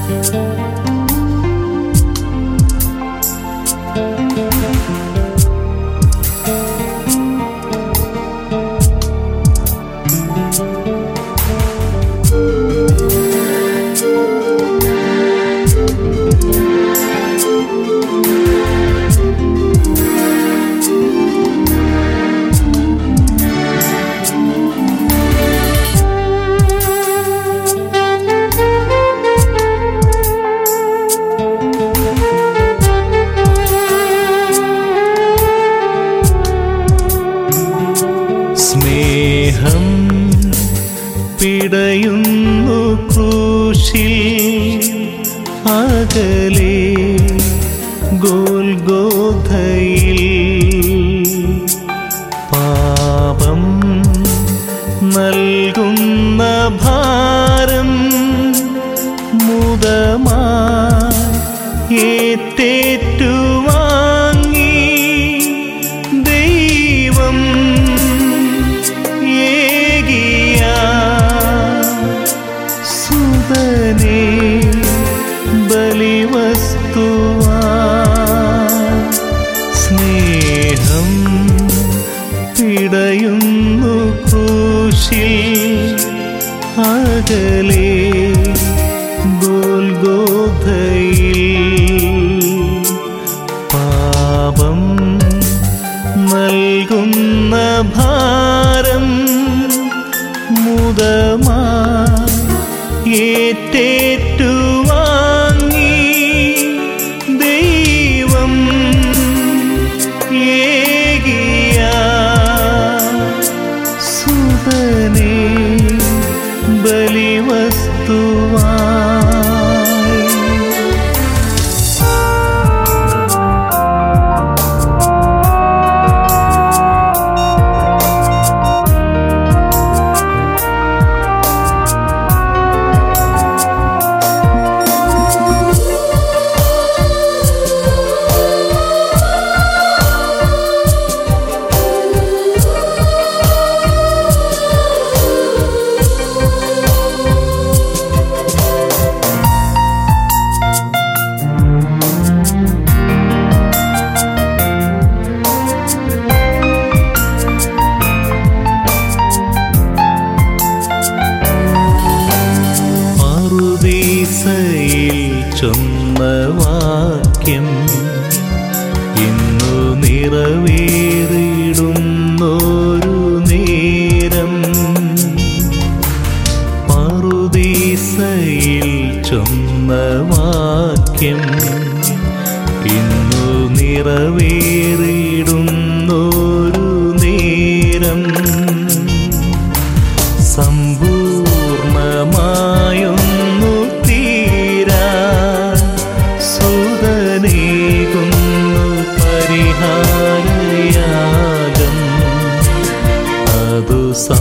സ്നേഹം പിടയുന്നു ക്രൂശിൽ അകലെ ഗോൽഗോധയിൽ പാപം നൽകുന്ന ഭാരം മുതമാ ഏറ്റേറ്റുവാങ്ങി ദൈവം ഏകിയ സുതനെ ബലിവസ്തുവാ സ്നേഹം പിടയുന്നു ക്രൂശിൽ അകലെ ഗോൽഗോധയിൽ പാപം നൽകുന്ന ഭാരം മുതമാ ഏറ്റേറ്റുവാങ്ങി ദൈവം ഏകിയ സുതനെ ബലിവസ്തുവായി മറുദീസയിൽ ചൊന്ന വാക്യം ഇന്നു നിറവേറിടുന്നൊരു നേരം മറുദീസയിൽ ചൊന്ന വാക്യം ഇന്നു നിറവേറിടുന്നൊരു നേരം സമ്പൂർണമായൊന്നു തീരാ സുതനേകുന്നു പരിഹാരയാഗം അതു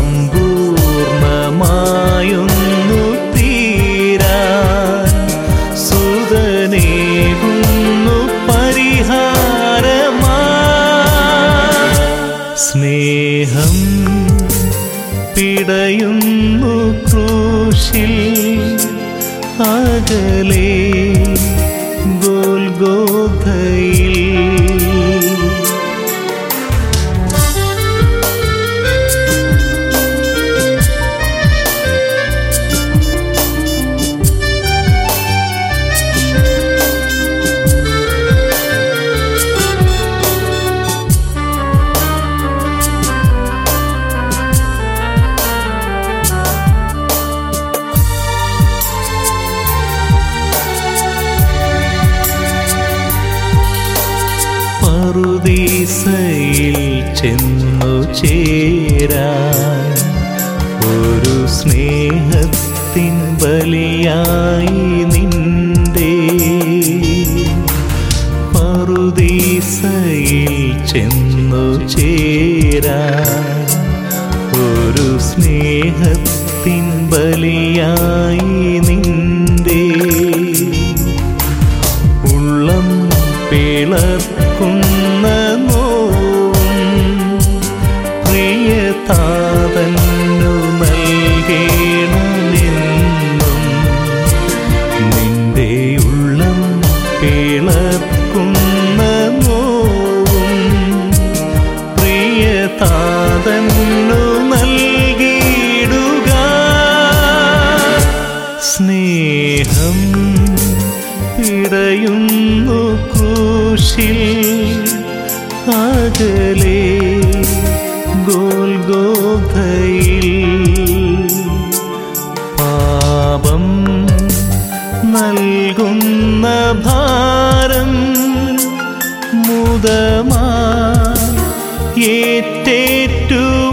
സമ്പൂർണമായൊന്നു തീരാ സുതനേകുന്നു പരിഹാരമാ സ്നേഹം പിടയുന്നു ക്രൂശിൽ അകലെ ഗോൽഗോധയിൽ പറുദീസയിൽ ചെന്നു ചേരാൻ ഒരു സ്നേഹത്തിൻ ബലിയായി നിന്റെ പറുദീസയിൽ ചെന്നു ചേരാൻ ഒരു സ്നേഹത്തിൻ ബലിയായി നിന്റെ ഉള്ളം പിളർക്കുന്ന നോവും പ്രിയതാതന്നു നൽകേണമെന്നും നിന്റെ സ്നേഹം പിടയുന്നു ക്രൂശിൽ അകലെ ഗോൽഗോധയിൽ പാപം നൽകുന്ന ഭാരം മുതമാ ഏറ്റേറ്റു